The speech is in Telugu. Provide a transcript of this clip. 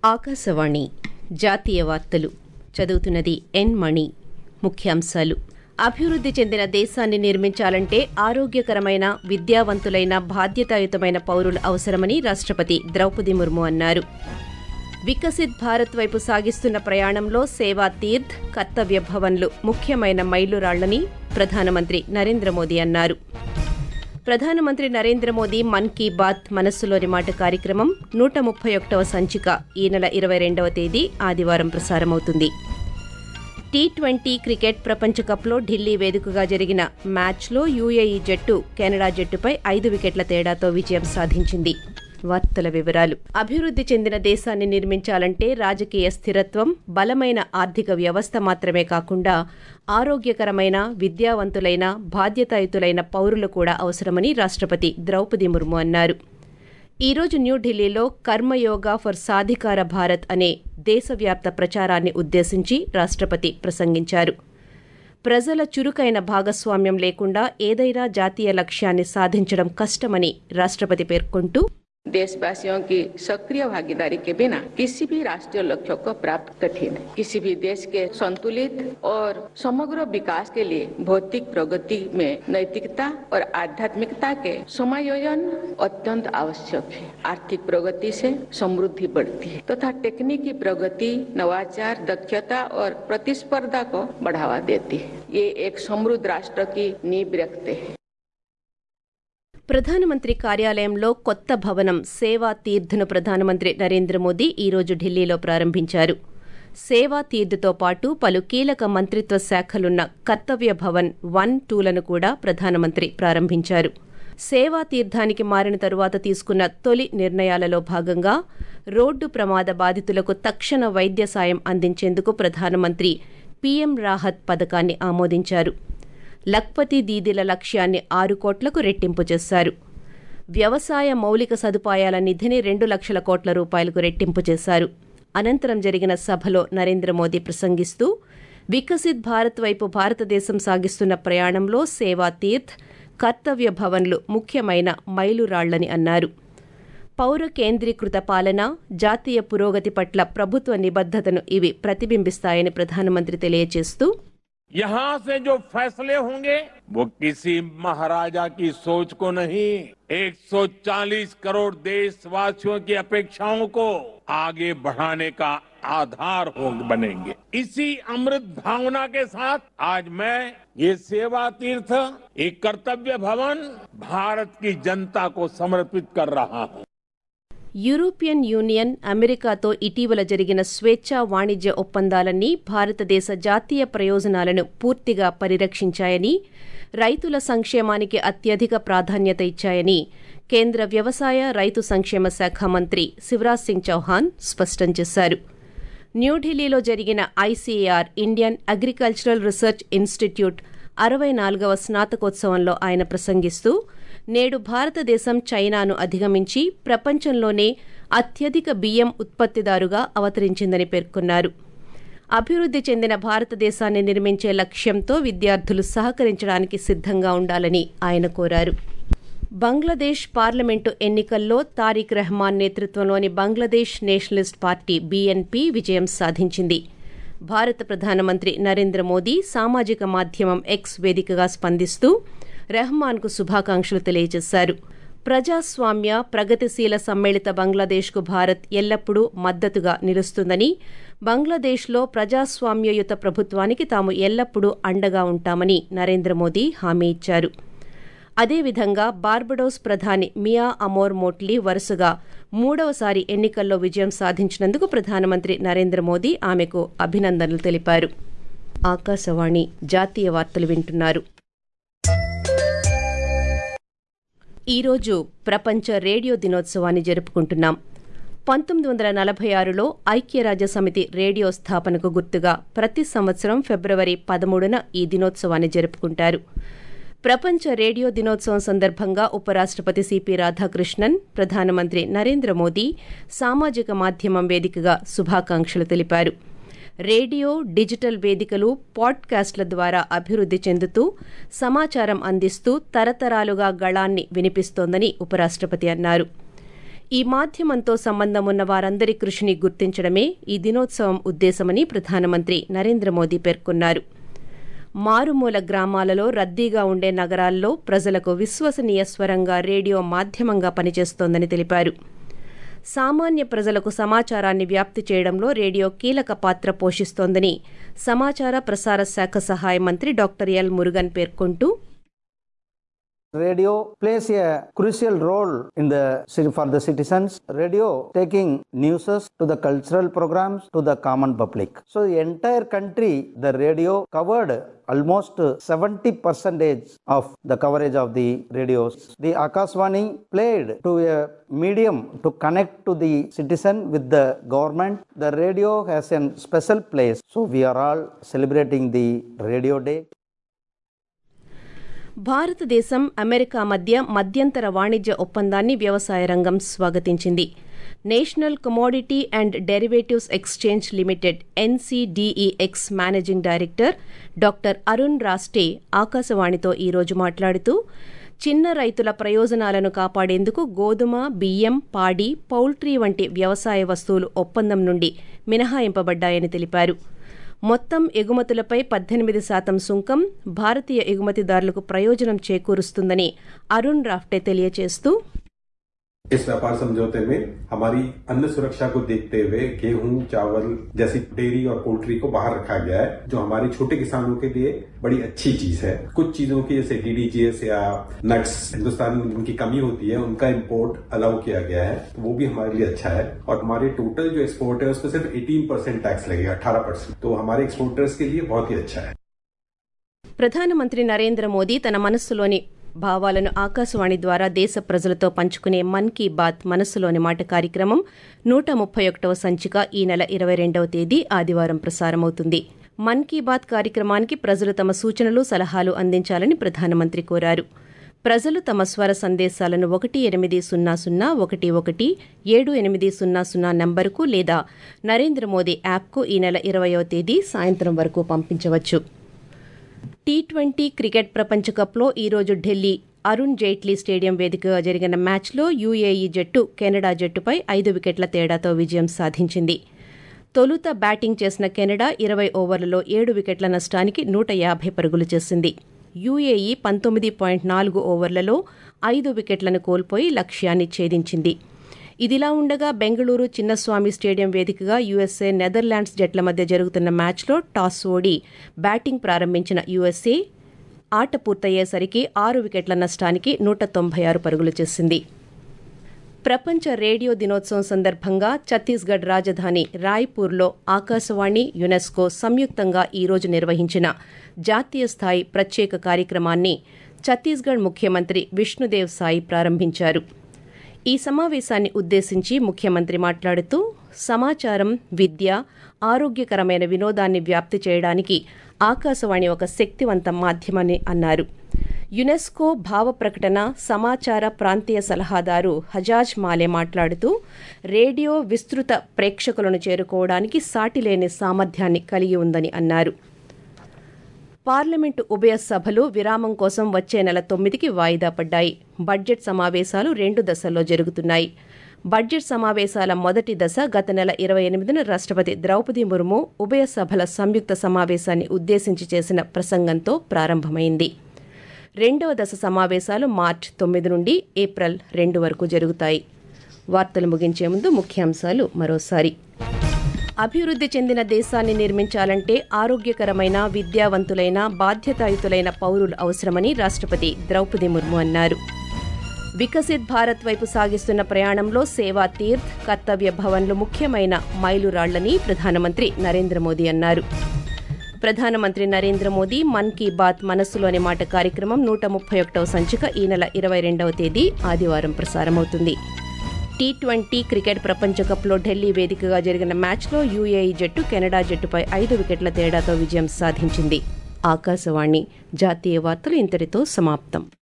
ఆకాశవాణి జాతీయ వార్తలు చదువుతున్నది ఎన్ మణి ముఖ్యాంశాలు అభివృద్ధి చెందిన దేశాన్ని నిర్మించాలంటే ఆరోగ్యకరమైన విద్యావంతులైన బాధ్యతాయుతమైన పౌరులు అవసరమని రాష్టపతి ద్రౌపది ముర్ము అన్నారు వికసిత్ భారత్ వైపు సాగిస్తున్న ప్రయాణంలో సేవా తీర్థ్ కర్తవ్య భవన్లు ముఖ్యమైన మైలురాళ్లని ప్రధానమంత్రి నరేంద్ర మోదీ అన్నారు ప్రధానమంత్రి నరేంద్ర మోదీ మన్ కీ బాత్ మనస్సులోని మాట కార్యక్రమం నూట ముప్పై ఒకటవ సంచిక ఈ నెల ఇరవై రెండవ తేదీ ఆదివారం ప్రసారమవుతుంది టీ ట్వంటీ క్రికెట్ ప్రపంచ కప్లో ఢిల్లీ వేదికగా జరిగిన మ్యాచ్లో యూఏఈ జట్టు కెనడా జట్టుపై ఐదు వికెట్ల తేడాతో విజయం సాధించింది వార్తల వివరాలు అభివృద్ధి చెందిన దేశాన్ని నిర్మించాలంటే రాజకీయ స్థిరత్వం బలమైన ఆర్థిక వ్యవస్థ మాత్రమే కాకుండా ఆరోగ్యకరమైన విద్యావంతులైన బాధ్యతాయుతులైన పౌరులు కూడా అవసరమని రాష్టపతి ద్రౌపది ముర్ము అన్నారు ఈ రోజు న్యూఢిల్లీలో కర్మయోగా ఫర్ సాధికార భారత్ అనే దేశవ్యాప్త ప్రచారాన్ని ఉద్దేశించి రాష్టపతి ప్రసంగించారు ప్రజల చురుకైన భాగస్వామ్యం లేకుండా ఏదైనా జాతీయ లక్ష్యాన్ని సాధించడం కష్టమని రాష్టపతి పేర్కొంటూ देशवासियों की सक्रिय भागीदारी के बिना किसी भी राष्ट्रीय लक्ष्य को प्राप्त कठिन है किसी भी देश के संतुलित और समग्र विकास के लिए भौतिक प्रगति में नैतिकता और आध्यात्मिकता के समायोजन अत्यंत आवश्यक है आर्थिक प्रगति से समृद्धि बढ़ती है तथा तो तकनीकी प्रगति नवाचार दक्षता और प्रतिस्पर्धा को बढ़ावा देती है ये एक समृद्ध राष्ट्र की नींव रखते हैं ప్రధానమంత్రి కార్యాలయంలో కొత్త భవనం సేవా తీర్థ్ను ప్రధానమంత్రి నరేంద్ర మోదీ ఈ రోజు ఢిల్లీలో ప్రారంభించారు సేవా తీర్థ్తో పాటు పలు కీలక మంత్రిత్వ శాఖలున్న కర్తవ్య భవన్ వన్ టూలను కూడా ప్రధానమంత్రి ప్రారంభించారు సేవా తీర్థానికి మారిన తరువాత తీసుకున్న తొలి నిర్ణయాలలో భాగంగా రోడ్డు ప్రమాద బాధితులకు తక్షణ వైద్య సాయం అందించేందుకు ప్రధానమంత్రి పీఎం రాహత్ పథకాన్ని ఆమోదించారు లక్పతి దీదీల లక్ష్యాన్ని ఆరు కోట్లకు రెట్టింపు చేశారు వ్యవసాయ మౌలిక సదుపాయాల నిధిని రెండు లక్షల కోట్ల రూపాయలకు రెట్టింపు చేశారు అనంతరం జరిగిన సభలో నరేంద్ర మోదీ ప్రసంగిస్తూ వికసిత్ భారత్ వైపు భారతదేశం సాగిస్తున్న ప్రయాణంలో సేవా తీర్థ్ కర్తవ్య భవన్లు ముఖ్యమైన మైలురాళ్లని అన్నారు పౌర కేంద్రీకృత పాలన జాతీయ పురోగతి పట్ల ప్రభుత్వ నిబద్దతను ఇవి ప్రతిబింబిస్తాయని ప్రధానమంత్రి తెలియజేస్తూ यहाँ से जो फैसले होंगे वो किसी महाराजा की सोच को नहीं 140 करोड़ देशवासियों की अपेक्षाओं को आगे बढ़ाने का आधार हो बनेंगे इसी अमृत भावना के साथ आज मैं ये सेवा तीर्थ एक कर्तव्य भवन भारत की जनता को समर्पित कर रहा हूं యూరోపియన్ యూనియన్ అమెరికాతో ఇటీవల జరిగిన స్వేచ్ఛా వాణిజ్య ఒప్పందాలన్నీ భారతదేశ జాతీయ ప్రయోజనాలను పూర్తిగా పరిరక్షించాయని రైతుల సంక్షేమానికి అత్యధిక ప్రాధాన్యత ఇచ్చాయని కేంద్ర వ్యవసాయ రైతు సంక్షేమ శాఖ మంత్రి శివరాజ్ సింగ్ చౌహాన్ స్పష్టం చేశారు న్యూఢిల్లీలో జరిగిన ICAR Indian agricultural research institute అరవై నాలుగవ స్నాతకోత్సవంలో ఆయన ప్రసంగిస్తూ నేడు భారతదేశం చైనాను అధిగమించి ప్రపంచంలోనే అత్యధిక బియ్యం ఉత్పత్తిదారుగా అవతరించిందని పేర్కొన్నారు అభివృద్ధి చెందిన భారతదేశాన్ని నిర్మించే లక్ష్యంతో విద్యార్థులు సహకరించడానికి సిద్ధంగా ఉండాలని ఆయన కోరారు బంగ్లాదేశ్ పార్లమెంటు ఎన్నికల్లో తారిక్ రెహమాన్ నేతృత్వంలోని బంగ్లాదేశ్ నేషనలిస్ట్ పార్టీ బీఎన్పీ విజయం సాధించింది భారత ప్రధానమంత్రి నరేంద్ర మోదీ సామాజిక మాధ్యమం ఎక్స్ వేదికగా స్పందిస్తూ రెహమాన్కు శుభాకాంక్షలు తెలియజేశారు ప్రజాస్వామ్య ప్రగతిశీల సమ్మిళిత బంగ్లాదేశ్కు భారత్ ఎల్లప్పుడూ మద్దతుగా నిలుస్తుందని బంగ్లాదేశ్లో ప్రజాస్వామ్యయుత ప్రభుత్వానికి తాము ఎల్లప్పుడూ అండగా ఉంటామని నరేంద్ర మోదీ హామీ ఇచ్చారు అదేవిధంగా బార్బడోస్ ప్రధాని మియా అమోర్ మోట్లీ వరుసగా మూడవసారి ఎన్నికల్లో విజయం సాధించినందుకు ప్రధానమంత్రి నరేంద్ర మోదీ ఆమెకు అభినందనలు తెలిపారు ఆకాశవాణి జాతీయ వార్తలు వింటున్నారు ఈరోజు ప్రపంచ రేడియో దినోత్సవాన్ని జరుపుకుంటున్నాం పంతొమ్మిది వందల నలభై ఆరులో ఐక్యరాజ్య సమితి రేడియో స్థాపనకు గుర్తుగా ప్రతి సంవత్సరం ఫిబ్రవరి పదమూడున ఈ దినోత్సవాన్ని జరుపుకుంటారు ప్రపంచ రేడియో దినోత్సవం సందర్భంగా ఉపరాష్టపతి సిపి రాధాకృష్ణన్ ప్రధానమంత్రి నరేంద్ర మోదీ సామాజిక మాధ్యమం వేదికగా శుభాకాంక్షలు తెలిపారు రేడియో డిజిటల్ వేదికలు పాడ్కాస్ట్ల ద్వారా అభివృద్ధి చెందుతూ సమాచారం అందిస్తూ తరతరాలుగా గళాన్ని వినిపిస్తోందని ఉపరాష్టపతి అన్నారు ఈ మాధ్యమంతో సంబంధం ఉన్న వారందరి కృషిని గుర్తించడమే ఈ దినోత్సవం ఉద్దేశమని ప్రధానమంత్రి నరేంద్ర మోదీ పేర్కొన్నారు మారుమూల గ్రామాలలో రద్దీగా ఉండే నగరాల్లో ప్రజలకు విశ్వసనీయ స్వరంగా రేడియో మాధ్యమంగా పనిచేస్తోందని తెలిపారు సామాన్య ప్రజలకు సమాచారాన్ని వ్యాప్తి చేయడంలో రేడియో కీలక పాత్ర పోషిస్తోందని సమాచార ప్రసార శాఖ సహాయ మంత్రి డాక్టర్ ఎల్ మురుగన్ పేర్కొంటూ Radio plays a crucial role in the for the citizens. Radio taking newses to the cultural programs to the common public. So the entire country, the radio covered almost 70 percentage of the coverage of the radios. The Akaswani played to a medium to connect to the citizen with the government. The radio has a special place. So we are all celebrating the radio day. భారతదేశం అమెరికా మధ్య మధ్యంతర వాణిజ్య ఒప్పందాన్ని వ్యవసాయ రంగం స్వాగతించింది national commodity and derivatives exchange limited NCDEX managing director doctor Arun Raste ఆకాశవాణితో ఈరోజు మాట్లాడుతూ చిన్న రైతుల ప్రయోజనాలను కాపాడేందుకు గోధుమ బియ్యం పాడి పౌల్ట్రీ వంటి వ్యవసాయ వస్తువులు ఒప్పందం నుండి మినహాయింపబడ్డాయని తెలిపారు మొత్తం ఎగుమతులపై పద్దెనిమిది శాతం సుంకం భారతీయ ఎగుమతిదారులకు ప్రయోజనం చేకూరుస్తుందని అరుణ్ రాఫ్టే తెలియజేస్తూ इस व्यापार समझौते में हमारी अन्न सुरक्षा को देखते हुए गेहूं चावल जैसी डेयरी और पोल्ट्री को बाहर रखा गया है जो हमारे छोटे किसानों के लिए बड़ी अच्छी चीज है कुछ चीजों की जैसे डीडीजीएस या नट्स हिंदुस्तान में उनकी कमी होती है उनका इम्पोर्ट अलाउ किया गया है तो वो भी हमारे लिए अच्छा है और हमारे टोटल जो एक्सपोर्ट है उस पर सिर्फ 18 परसेंट टैक्स लगेगा 18 परसेंट तो हमारे एक्सपोर्टर्स के लिए बहुत ही अच्छा है ప్రధానమంత్రి నరేంద్ర మోదీ తన మనస్సులోని భావాలను ఆకాశవాణి ద్వారా దేశ ప్రజలతో పంచుకునే మన్ కీ బాత్ మనస్సులోని మాట కార్యక్రమం నూట ముప్పై ఒకటవ సంచిక ఈ నెల ఇరవై రెండవ తేదీ ఆదివారం ప్రసారమవుతుంది మన్ కీ బాత్ కార్యక్రమానికి ప్రజలు తమ సూచనలు సలహాలు అందించాలని ప్రధానమంత్రి కోరారు ప్రజలు తమ స్వర సందేశాలను ఒకటి ఎనిమిది సున్నా సున్నా ఒకటి ఒకటి ఏడు ఎనిమిది సున్నా సున్నా నంబరుకు లేదా నరేంద్ర మోదీ యాప్కు ఈ నెల ఇరవయవ తేదీ సాయంత్రం వరకు పంపించవచ్చు టీ ట్వంటీ క్రికెట్ ప్రపంచ కప్లో ఈరోజు ఢిల్లీ అరుణ్ జైట్లీ స్టేడియం వేదికగా జరిగిన మ్యాచ్లో యూఏఈ జట్టు కెనడా జట్టుపై ఐదు వికెట్ల తేడాతో విజయం సాధించింది తొలుత బ్యాటింగ్ చేసిన కెనడా ఇరవై ఓవర్లలో ఏడు వికెట్ల నష్టానికి నూట యాభై పరుగులు చేసింది యూఏఈ పంతొమ్మిది పాయింట్ నాలుగు ఓవర్లలో ఐదు వికెట్లను కోల్పోయి లక్ష్యాన్ని ఛేదించింది ఇదిలా ఉండగా బెంగళూరు చిన్నస్వామి స్టేడియం వేదికగా యుఎస్ఏ నెదర్లాండ్స్ జట్ల మధ్య జరుగుతున్న మ్యాచ్లో టాస్ ఓడి బ్యాటింగ్ ప్రారంభించిన యుఎస్ఏ ఆట పూర్తయ్యేసరికి ఆరు వికెట్ల నష్టానికి నూట తొంభై ఆరు పరుగులు చేసింది ప్రపంచ రేడియో దినోత్సవం సందర్భంగా ఛత్తీస్గఢ్ రాజధాని రాయ్పూర్లో ఆకాశవాణి యునెస్కో సంయుక్తంగా ఈరోజు నిర్వహించిన జాతీయ స్థాయి ప్రత్యేక కార్యక్రమాన్ని ఛత్తీస్గఢ్ ముఖ్యమంత్రి విష్ణుదేవ్ సాయి ప్రారంభించారు ఈ సమావేశాన్ని ఉద్దేశించి ముఖ్యమంత్రి మాట్లాడుతూ సమాచారం విద్య ఆరోగ్యకరమైన వినోదాన్ని వ్యాప్తి చేయడానికి ఆకాశవాణి ఒక శక్తివంత మాధ్యమని అన్నారు యునెస్కో భావ ప్రకటన సమాచార ప్రాంతీయ సలహాదారు హజాజ్ మాలే మాట్లాడుతూ రేడియో విస్తృత ప్రేక్షకులను చేరుకోవడానికి సాటిలేని సామర్థ్యాన్ని కలిగి ఉందని అన్నారు పార్లమెంటు ఉభయ సభలు విరామం కోసం వచ్చే నెల తొమ్మిదికి వాయిదా పడ్డాయి బడ్జెట్ సమావేశాలు రెండు దశల్లో జరుగుతున్నాయి బడ్జెట్ సమావేశాల మొదటి దశ గత నెల ఇరవై ఎనిమిదిన రాష్ట్రపతి ద్రౌపది ముర్ము ఉభయ సభల సంయుక్త సమావేశాన్ని ఉద్దేశించి చేసిన ప్రసంగంతో ప్రారంభమైంది రెండవ దశ సమావేశాలు మార్చి తొమ్మిది నుండి ఏప్రిల్ రెండు వరకు జరుగుతాయి వార్తలు ముగించే ముందు ముఖ్యాంశాలు మరోసారి అభివృద్ధి చెందిన దేశాన్ని నిర్మించాలంటే ఆరోగ్యకరమైన విద్యావంతులైన బాధ్యతాయుతులైన పౌరులు అవసరమని రాష్ట్రపతి ద్రౌపది ముర్ము అన్నారు వికసిత్ భారత్ వైపు సాగిస్తున్న ప్రయాణంలో సేవా తీర్థ్ కర్తవ్య భవన్లు ముఖ్యమైన మైలురాళ్లని ప్రధానమంత్రి నరేంద్ర మోదీ అన్నారు ప్రధానమంత్రి నరేంద్ర మోదీ మన్ కీ బాత్ మనస్సులోని మాట కార్యక్రమం నూట ముప్పై ఒకటవ సంచిక ఈ నెల ఇరవై రెండవ తేదీ ఆదివారం ప్రసారమవుతుంది టీ ట్వంటీ క్రికెట్ ప్రపంచ కప్లో ఢిల్లీ వేదికగా జరిగిన మ్యాచ్లో యూఏఈ జట్టు కెనడా జట్టుపై ఐదు వికెట్ల తేడాతో విజయం సాధించింది ఆకాశవాణి జాతీయ వార్తలు ఇంతటితో సమాప్తం